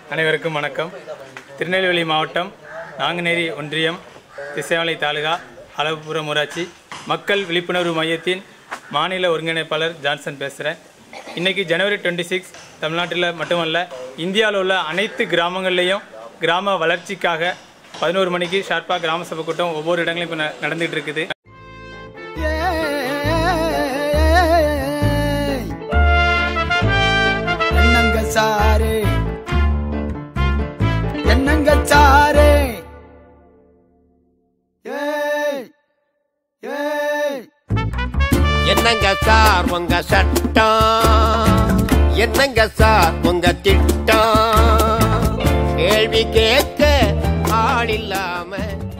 அனைவருக்கும் வணக்கம் திருநெல்வேலி மாவட்டம் நாங்குநேரி ஒன்றியம் திசைமலை தாலுகா அளவுபுரம் ஊராட்சி மக்கள் விழிப்புணர்வு மையத்தின் மாநில ஒருங்கிணைப்பாளர் ஜான்சன் பேசுகிறேன் இன்றைக்கி ஜனவரி டுவெண்ட்டி சிக்ஸ் தமிழ்நாட்டில் மட்டுமல்ல இந்தியாவில் உள்ள அனைத்து கிராமங்கள்லேயும் கிராம வளர்ச்சிக்காக பதினோரு மணிக்கு ஷார்ப்பாக கிராம சபை கூட்டம் ஒவ்வொரு இடங்களையும் இப்போ நடந்துகிட்டு இருக்குது என்னங்க சாரு என்னங்க சாரு ஏய் ஏய் என்னங்க சார் உங்க சட்டம் என்னங்க சார் உங்க திட்டம் கேள்வி கேட்க ஆள் இல்லாம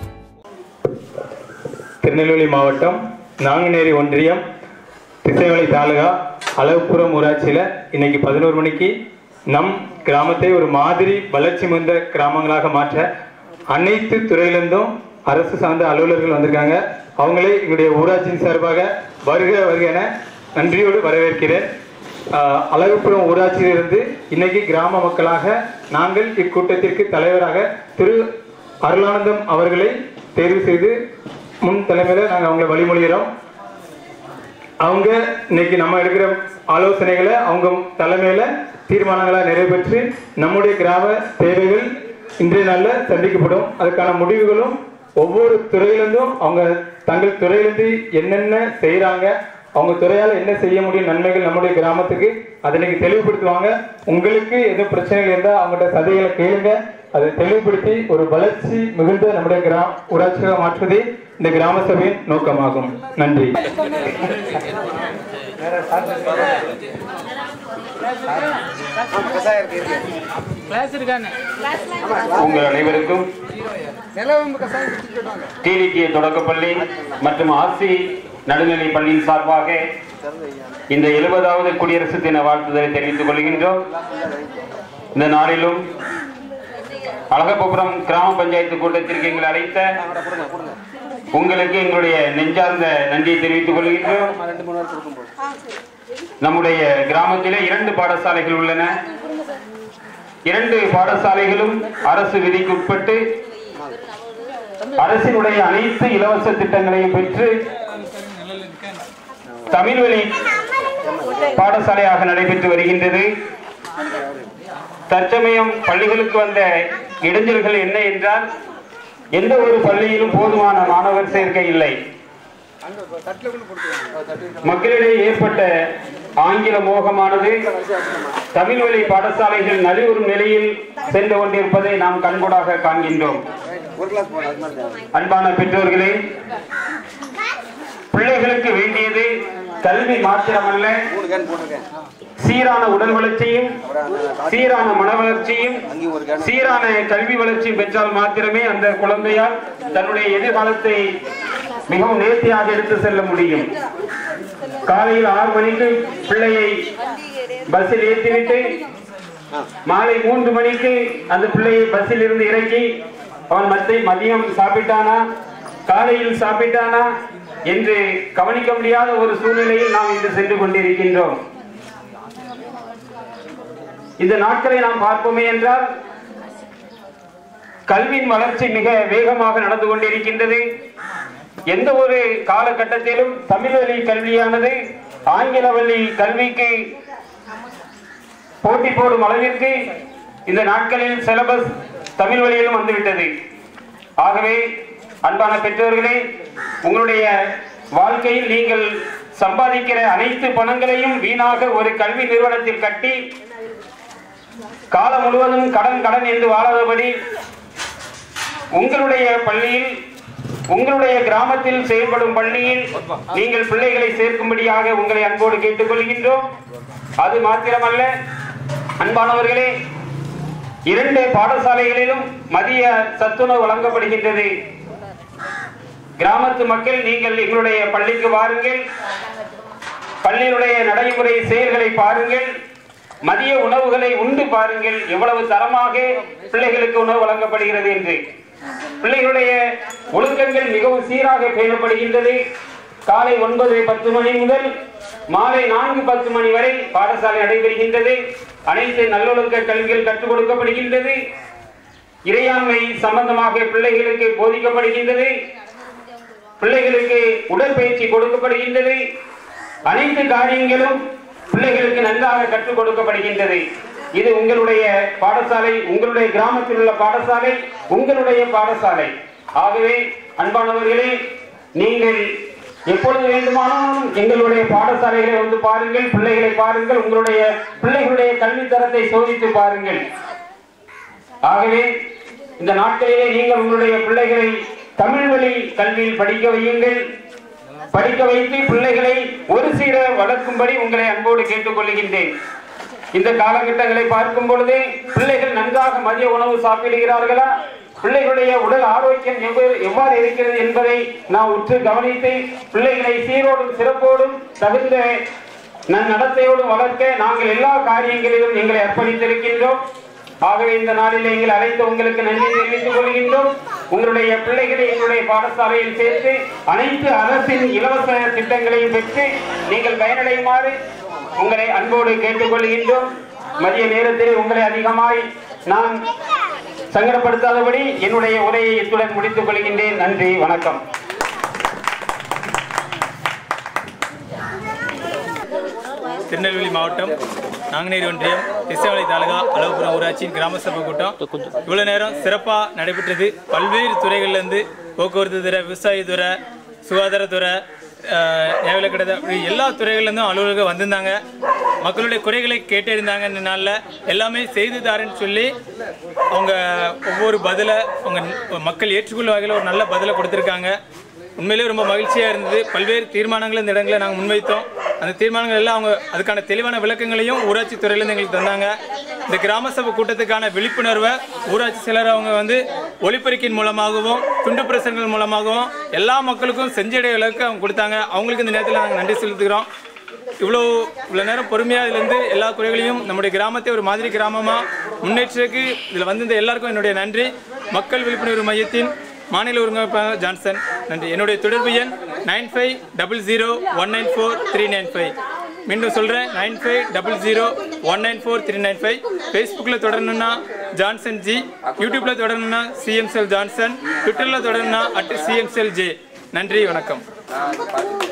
திருநெல்வேலி மாவட்டம் நாங்குநேரி ஒன்றியம் திசைமலை தாலுகா அளவுப்புறம் ஊராட்சியில் இன்னைக்கு பதினோரு மணிக்கு நம் கிராமத்தை ஒரு மாதிரி வளர்ச்சி மிகுந்த கிராமங்களாக மாற்ற அனைத்து துறையிலிருந்தும் அரசு சார்ந்த அலுவலர்கள் வந்திருக்காங்க அவங்களே எங்களுடைய ஊராட்சியின் சார்பாக வருக வருக என நன்றியோடு வரவேற்கிறேன் ஆஹ், அழகுப்புறம் ஊராட்சியிலிருந்து இன்னைக்கு கிராம மக்களாக நாங்கள் இக்கூட்டத்திற்கு தலைவராக திரு அருளானந்தம் அவர்களை தேர்வு செய்து முன் தலைமையில் நாங்கள் அவங்களை வழிமொழிகிறோம் அவங்க இன்னைக்கு நம்ம எடுக்கிற ஆலோசனைகளை அவங்க தலைமையில தீர்மானங்களா நிறைவேற்றி நம்முடைய கிராம தேவைகள் இன்றைய நாள்ல சந்திக்கப்படும் அதுக்கான முடிவுகளும் ஒவ்வொரு துறையிலிருந்தும் அவங்க தங்கள் துறையிலிருந்து என்னென்ன செய்றாங்க அவங்க துறையால என்ன செய்ய முடியும் நன்மைகள் நம்முடைய கிராமத்துக்கு அதை இன்னைக்கு தெளிவுபடுத்துவாங்க உங்களுக்கு எதுவும் பிரச்சனைகள் இருந்தால் அவங்கள்ட்ட சதைகளை கேளுங்க அதை தெளிவுபடுத்தி ஒரு வளர்ச்சி மிகுந்த நம்முடைய கிராம ஊராட்சியாக மாற்றுவதே இந்த கிராம சபையின் நோக்கமாகும் நன்றி உங்கள் அனைவருக்கும் டிடிடிஏ தொடக்கப்பள்ளி மற்றும் ஆர்சி நடுநிலை பள்ளியின் சார்பாக இந்த எழுபதாவது குடியரசு தின வாழ்த்துதலை தெரிவித்துக் கொள்கின்றோம் இந்த நாளிலும் அழகப்புறம் கிராம பஞ்சாயத்து கூட்டத்திற்கு எங்களை அழைத்த உங்களுக்கு எங்களுடைய நெஞ்சார்ந்த நன்றியை தெரிவித்துக் கொள்கின்றோம் நம்முடைய கிராமத்திலே இரண்டு பாடசாலைகள் உள்ளன இரண்டு பாடசாலைகளும் அரசு விதிக்கு உட்பட்டு அரசினுடைய அனைத்து இலவச திட்டங்களையும் பெற்று தமிழ் வழி பாடசாலையாக நடைபெற்று வருகின்றது தற்சமயம் பள்ளிகளுக்கு வந்த இடைஞ்சல்கள் என்ன என்றால் எந்த ஒரு பள்ளியிலும் போதுமான மாணவர் சேர்க்கை இல்லை மக்களிடையே ஏற்பட்ட ஆங்கில மோகமானது தமிழ் வழி பாடசாலைகள் நலிவுறும் நிலையில் சென்று கொண்டிருப்பதை நாம் கண்கூடாக காண்கின்றோம் அன்பான பெற்றோர்களே பிள்ளைகளுக்கு வேண்டியது கல்வி மாத்திரமல்ல சீரான உடல் வளர்ச்சியும் சீரான மன வளர்ச்சியும் சீரான கல்வி வளர்ச்சியும் பெற்றால் மாத்திரமே அந்த குழந்தையால் தன்னுடைய எதிர்காலத்தை மிகவும் நேர்த்தியாக எடுத்து செல்ல முடியும் காலையில் ஆறு மணிக்கு பிள்ளையை பஸ்ஸில் ஏற்றிவிட்டு மாலை மூன்று மணிக்கு அந்த பிள்ளையை பஸ்ஸில் இருந்து இறக்கி அவன் மத்தை மதியம் சாப்பிட்டானா காலையில் சாப்பிட்டானா என்று கவனிக்க முடியாத ஒரு சூழ்நிலையில் நாம் இன்று சென்று கொண்டிருக்கின்றோம் இந்த நாட்களை நாம் பார்ப்போமே என்றால் கல்வியின் வளர்ச்சி மிக வேகமாக நடந்து கொண்டிருக்கின்றது எந்த ஒரு காலகட்டத்திலும் தமிழ் வழி கல்வியானது ஆங்கில வழி கல்விக்கு போட்டி போடும் அளவிற்கு இந்த நாட்களில் சிலபஸ் தமிழ் வழியிலும் வந்துவிட்டது ஆகவே அன்பான பெற்றோர்களே உங்களுடைய வாழ்க்கையில் நீங்கள் சம்பாதிக்கிற அனைத்து பணங்களையும் வீணாக ஒரு கல்வி நிறுவனத்தில் கட்டி காலம் முழுவதும் கடன் கடன் என்று வாழாதபடி உங்களுடைய பள்ளியில் உங்களுடைய கிராமத்தில் செயல்படும் பள்ளியில் நீங்கள் பிள்ளைகளை சேர்க்கும்படியாக உங்களை அன்போடு கேட்டுக்கொள்கின்றோம் அது மாத்திரமல்ல அன்பானவர்களே இரண்டு பாடசாலைகளிலும் மதிய சத்துணவு வழங்கப்படுகின்றது கிராமத்து மக்கள் நீங்கள் எங்களுடைய பள்ளிக்கு வாருங்கள் பள்ளியினுடைய நடைமுறை செயல்களை பாருங்கள் மதிய உணவுகளை உண்டு பாருங்கள் எவ்வளவு தரமாக பிள்ளைகளுக்கு உணவு வழங்கப்படுகிறது என்று பிள்ளைகளுடைய ஒழுக்கங்கள் மிகவும் சீராக பேணப்படுகின்றது காலை ஒன்பது பத்து மணி முதல் மாலை நான்கு பத்து மணி வரை பாடசாலை நடைபெறுகின்றது அனைத்து நல்லொழுக்க கல்விகள் கற்றுக் கொடுக்கப்படுகின்றது இறையாண்மை சம்பந்தமாக பிள்ளைகளுக்கு போதிக்கப்படுகின்றது பிள்ளைகளுக்கு உடற்பயிற்சி கொடுக்கப்படுகின்றது அனைத்து காரியங்களும் பிள்ளைகளுக்கு நன்றாக கற்றுக் கொடுக்கப்படுகின்றது இது உங்களுடைய பாடசாலை உங்களுடைய கிராமத்தில் உள்ள பாடசாலை உங்களுடைய பாடசாலை ஆகவே அன்பானவர்களே நீங்கள் எப்பொழுது வேண்டுமானாலும் எங்களுடைய பாடசாலைகளை வந்து பாருங்கள் பிள்ளைகளை பாருங்கள் உங்களுடைய பிள்ளைகளுடைய கல்வி தரத்தை சோதித்து பாருங்கள் ஆகவே இந்த நாட்களிலே நீங்கள் உங்களுடைய பிள்ளைகளை தமிழ் வழி கல்வியில் படிக்க வையுங்கள் படிக்க வைத்து பிள்ளைகளை ஒரு சீர வளர்க்கும்படி உங்களை அன்போடு கேட்டுக்கொள்கின்றேன் இந்த காலகட்டங்களை பார்க்கும் பொழுதே பிள்ளைகள் நன்றாக மதிய உணவு சாப்பிடுகிறார்களா பிள்ளைகளுடைய உடல் ஆரோக்கியம் எவ்வாறு எவ்வாறு இருக்கிறது என்பதை நான் உற்று கவனித்து பிள்ளைகளை சீரோடும் சிறப்போடும் தகுந்த நன்னடத்தையோடும் வளர்க்க நாங்கள் எல்லா காரியங்களிலும் எங்களை அர்ப்பணித்திருக்கின்றோம் ஆகவே இந்த நாளில் எங்கள் அழைத்து உங்களுக்கு நன்றி தெரிவித்துக் கொள்கின்றோம் உங்களுடைய பிள்ளைகளை எங்களுடைய பாடசாலையில் சேர்த்து அனைத்து அரசின் இலவச திட்டங்களையும் பெற்று நீங்கள் பயனடையுமாறு உங்களை அன்போடு கேட்டுக்கொள்கின்றோம் மதிய நேரத்தில் உங்களை அதிகமாய் நான் சங்கடப்படுத்தாதபடி என்னுடைய உரையை இத்துடன் முடித்துக் கொள்கின்றேன் நன்றி வணக்கம் திருநெல்வேலி மாவட்டம் நாங்குநேரி ஒன்றியம் திசைவலை தாலுகா அளவுபுரம் ஊராட்சியின் கிராம சபை கூட்டம் இவ்வளவு நேரம் சிறப்பாக நடைபெற்றது பல்வேறு துறைகள்லேருந்து போக்குவரத்து துறை விவசாயத்துறை சுகாதாரத்துறை நியாயவிலக்கடை அப்படி எல்லா துறைகள்லேருந்தும் அலுவலர்கள் வந்திருந்தாங்க மக்களுடைய குறைகளை கேட்டறிந்தாங்க இந்த நாளில் எல்லாமே செய்து தாரேன்னு சொல்லி அவங்க ஒவ்வொரு பதிலை அவங்க மக்கள் ஏற்றுக்கொள்ளும் வகையில் ஒரு நல்ல பதிலை கொடுத்துருக்காங்க உண்மையிலேயே ரொம்ப மகிழ்ச்சியாக இருந்தது பல்வேறு தீர்மானங்கள் இந்த இடங்களை நாங்கள் முன்வைத்தோம் அந்த தீர்மானங்கள் எல்லாம் அவங்க அதுக்கான தெளிவான விளக்கங்களையும் ஊராட்சி துறையிலேருந்து எங்களுக்கு தந்தாங்க இந்த கிராம சபை கூட்டத்துக்கான விழிப்புணர்வை ஊராட்சி செயலர் அவங்க வந்து ஒளிப்பெருக்கின் மூலமாகவும் துண்டு பிரசங்கள் மூலமாகவும் எல்லா மக்களுக்கும் செஞ்சடைய விளக்கு அவங்க கொடுத்தாங்க அவங்களுக்கு இந்த நேரத்தில் நாங்கள் நன்றி செலுத்துகிறோம் இவ்வளோ இவ்வளோ நேரம் பொறுமையாக இதுலேருந்து எல்லா குறைகளையும் நம்முடைய கிராமத்தை ஒரு மாதிரி கிராமமாக முன்னேற்றத்துக்கு இதில் வந்திருந்த எல்லாருக்கும் என்னுடைய நன்றி மக்கள் விழிப்புணர்வு மையத்தின் மாநில ஒருங்கிணைப்பாளர் ஜான்சன் நன்றி என்னுடைய தொடர்பு எண் nine five double zero one nine four three nine five மீண்டும் சொல்கிறேன் nine five double zero one nine four three nine five ஃபேஸ்புக்கில் தொடரணுன்னா ஜான்சன் ஜி யூடியூப்பில் தொடரணுன்னா சிஎம்செல் ஜான்சன் ட்விட்டரில் தொடரணுன்னா அட் சிஎம்செல் ஜே நன்றி வணக்கம்